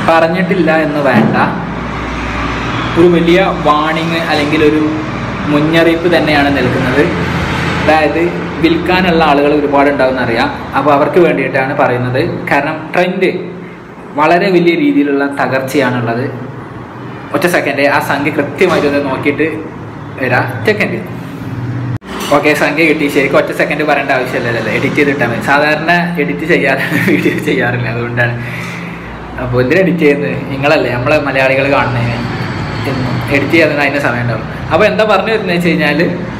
പറഞ്ഞിട്ടില്ല എന്ന് വേണ്ട ഒരു വലിയ വാണിങ് അല്ലെങ്കിൽ ഒരു മുന്നറിയിപ്പ് തന്നെയാണ് നൽകുന്നത് അതായത് വിൽക്കാനുള്ള ആളുകൾ ഒരുപാട് ഉണ്ടാവും അറിയാം അപ്പോൾ അവർക്ക് വേണ്ടിയിട്ടാണ് പറയുന്നത് കാരണം ട്രെൻഡ് വളരെ വലിയ രീതിയിലുള്ള തകർച്ചയാണുള്ളത് ഒറ്റ സെക്കൻഡ് ആ സംഖ്യ കൃത്യമായിട്ട് ഒന്ന് നോക്കിയിട്ട് വരാം സെക്കൻഡ് ഓക്കെ സംഖ്യ കിട്ടി ശരിക്കും ഒറ്റ സെക്കൻഡ് പറയേണ്ട ആവശ്യമില്ലല്ലോ എഡിറ്റ് ചെയ്തിട്ടാൽ മതി സാധാരണ എഡിറ്റ് ചെയ്യാറാണ് വീഡിയോ ചെയ്യാറില്ല അതുകൊണ്ടാണ് അപ്പോൾ എന്തിനാ എഡിറ്റ് ചെയ്യുന്നത് നിങ്ങളല്ലേ നമ്മളെ മലയാളികൾ കാണുന്നതിന് എന്നും എഡിറ്റ് ചെയ്യാൻ അതിന് സമയം ഉണ്ടാവും അപ്പോൾ എന്താ പറഞ്ഞു വരുന്നത് വെച്ച് കഴിഞ്ഞാൽ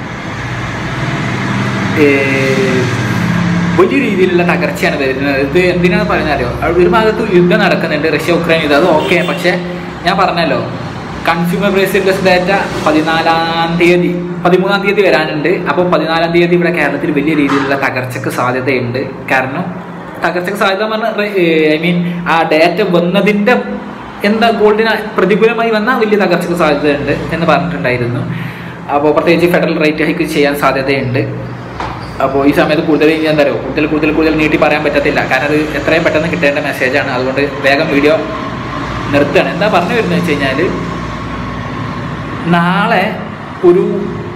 വലിയ രീതിയിലുള്ള തകർച്ചയാണ് വരുന്നത് ഇത് എന്തിനാണ് പറയുന്നത് അറിയോ അവിടെ ഒരു ഭാഗത്ത് യുദ്ധം നടക്കുന്നുണ്ട് റഷ്യ ഉക്രൈൻ യുദ്ധം അത് ഓക്കെ പക്ഷേ ഞാൻ പറഞ്ഞല്ലോ കൺസ്യൂമർ പ്രൈസ് ഇൻഡെക്സ് ഡാറ്റ പതിനാലാം തീയതി പതിമൂന്നാം തീയതി വരാനുണ്ട് അപ്പോൾ പതിനാലാം തീയതി ഇവിടെ കേരളത്തിൽ വലിയ രീതിയിലുള്ള തകർച്ചക്ക് സാധ്യതയുണ്ട് കാരണം തകർച്ചക്ക് സാധ്യത പറഞ്ഞാൽ ഐ മീൻ ആ ഡാറ്റ വന്നതിൻ്റെ എന്താ ഗോൾഡിന് പ്രതികൂലമായി വന്നാൽ വലിയ തകർച്ചക്ക് സാധ്യതയുണ്ട് എന്ന് പറഞ്ഞിട്ടുണ്ടായിരുന്നു അപ്പോൾ പ്രത്യേകിച്ച് ഫെഡറൽ റേറ്റ് ഹൈക്ക് ചെയ്യാൻ സാധ്യതയുണ്ട് അപ്പോൾ ഈ സമയത്ത് കൂടുതൽ ഇനി എന്താ പറയുക കൂടുതൽ കൂടുതൽ കൂടുതൽ നീട്ടി പറയാൻ പറ്റത്തില്ല കാരണം അത് എത്രയും പെട്ടെന്ന് കിട്ടേണ്ട മെസ്സേജാണ് അതുകൊണ്ട് വേഗം വീഡിയോ നിർത്തുകയാണ് എന്താ പറഞ്ഞു വരുന്നത് വെച്ച് കഴിഞ്ഞാൽ നാളെ ഒരു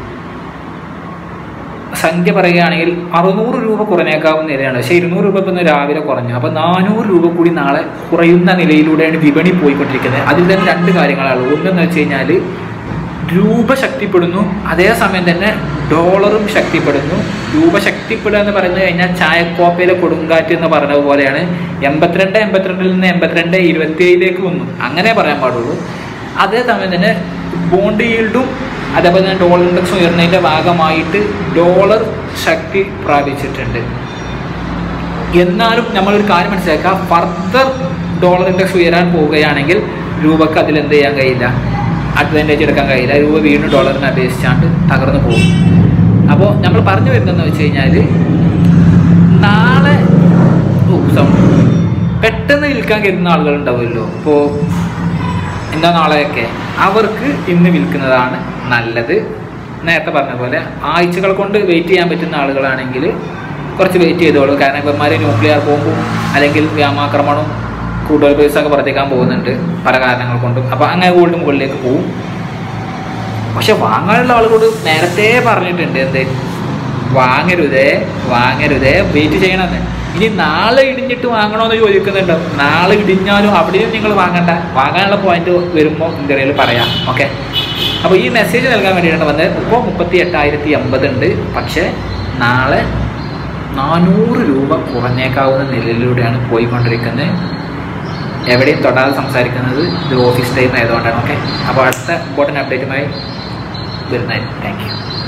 സംഖ്യ പറയുകയാണെങ്കിൽ അറുന്നൂറ് രൂപ കുറഞ്ഞേക്കാവുന്ന നിലയാണ് പക്ഷേ ഇരുന്നൂറ് രൂപ ഇപ്പം ഇന്ന് രാവിലെ കുറഞ്ഞു അപ്പോൾ നാനൂറ് രൂപ കൂടി നാളെ കുറയുന്ന നിലയിലൂടെയാണ് വിപണി പോയിക്കൊണ്ടിരിക്കുന്നത് അതിൽ തന്നെ രണ്ട് കാര്യങ്ങളാണ് ഒന്നെന്ന് വെച്ച് കഴിഞ്ഞാൽ രൂപ ശക്തിപ്പെടുന്നു അതേസമയം തന്നെ ഡോളറും ശക്തിപ്പെടുന്നു രൂപ ശക്തിപ്പെടുക എന്ന് പറഞ്ഞു കഴിഞ്ഞാൽ ചായക്കോപ്പയിലെ കൊടുങ്കാറ്റ് എന്ന് പറഞ്ഞ പോലെയാണ് എൺപത്തിരണ്ട് എൺപത്തിരണ്ടിൽ നിന്ന് എൺപത്തിരണ്ട് ഇരുപത്തിയേഴിലേക്ക് വന്നു അങ്ങനെ പറയാൻ പാടുള്ളൂ അതേസമയം തന്നെ ബോണ്ട് ഈൽഡും അതേപോലെ തന്നെ ഡോളർ ഇൻഡെക്സ് ഉയർന്നതിൻ്റെ ഭാഗമായിട്ട് ഡോളർ ശക്തി പ്രാപിച്ചിട്ടുണ്ട് എന്നാലും നമ്മളൊരു കാര്യം മനസ്സിലാക്കുക ഫർദർ ഡോളർ ഇൻഡെക്സ് ഉയരാൻ പോവുകയാണെങ്കിൽ രൂപക്ക് അതിൽ എന്ത് ചെയ്യാൻ കഴിയില്ല അഡ്വാൻറ്റേജ് എടുക്കാൻ കഴിയില്ല രൂപ വീണ്ടും ഡോളറിനെ അപേക്ഷിച്ചാണ്ട് തകർന്നു പോകും അപ്പോൾ നമ്മൾ പറഞ്ഞു വരുന്നതെന്ന് വെച്ച് കഴിഞ്ഞാൽ നാളെ ഓ സൗണ്ട് പെട്ടെന്ന് വിൽക്കാൻ കരുതുന്ന ആളുകൾ ഉണ്ടാവുമല്ലോ ഇപ്പോൾ എന്താ നാളെയൊക്കെ അവർക്ക് ഇന്ന് വിൽക്കുന്നതാണ് നല്ലത് നേരത്തെ പറഞ്ഞ പോലെ ആഴ്ചകൾ കൊണ്ട് വെയിറ്റ് ചെയ്യാൻ പറ്റുന്ന ആളുകളാണെങ്കിൽ കുറച്ച് വെയിറ്റ് ചെയ്തോളൂ കാരണം ഇവന്മാർ ന്യൂക്ലിയർ ബോംബും അല്ലെങ്കിൽ വ്യോമാക്രമണവും കൂടുതൽ പൈസയൊക്കെ പുറത്തേക്കാൻ പോകുന്നുണ്ട് പല കാരണങ്ങൾ കൊണ്ടും അപ്പോൾ അങ്ങനെ ഗോൾഡ് മുകളിലേക്ക് പോകും പക്ഷെ വാങ്ങാനുള്ള ആളുകളോട് നേരത്തെ പറഞ്ഞിട്ടുണ്ട് എന്ത് വാങ്ങരുതേ വാങ്ങരുതേ വെയിറ്റ് ചെയ്യണമെന്ന് ഇനി നാളെ ഇടിഞ്ഞിട്ട് വാങ്ങണമെന്ന് ചോദിക്കുന്നുണ്ട് നാളെ ഇടിഞ്ഞാലും അവിടെയും നിങ്ങൾ വാങ്ങണ്ട വാങ്ങാനുള്ള പോയിന്റ് വരുമ്പോൾ ഇന്ത്യയിൽ പറയാം ഓക്കെ അപ്പോൾ ഈ മെസ്സേജ് നൽകാൻ വേണ്ടിയിട്ടാണ് വന്നത് ഇപ്പോൾ മുപ്പത്തി എട്ടായിരത്തി എൺപത് ഉണ്ട് പക്ഷേ നാളെ നാനൂറ് രൂപ കുറഞ്ഞേക്കാവുന്ന നിലയിലൂടെയാണ് പോയിക്കൊണ്ടിരിക്കുന്നത് എവിടെയും തൊടാതെ സംസാരിക്കുന്നത് ഇത് ഓഫീസ് ടൈം ആയതുകൊണ്ടാണ് ഓക്കെ അപ്പോൾ അടുത്ത ഇമ്പോർട്ടൻ്റ് അപ്ഡേറ്റുമായി വരുന്നതായിരിക്കും താങ്ക് യു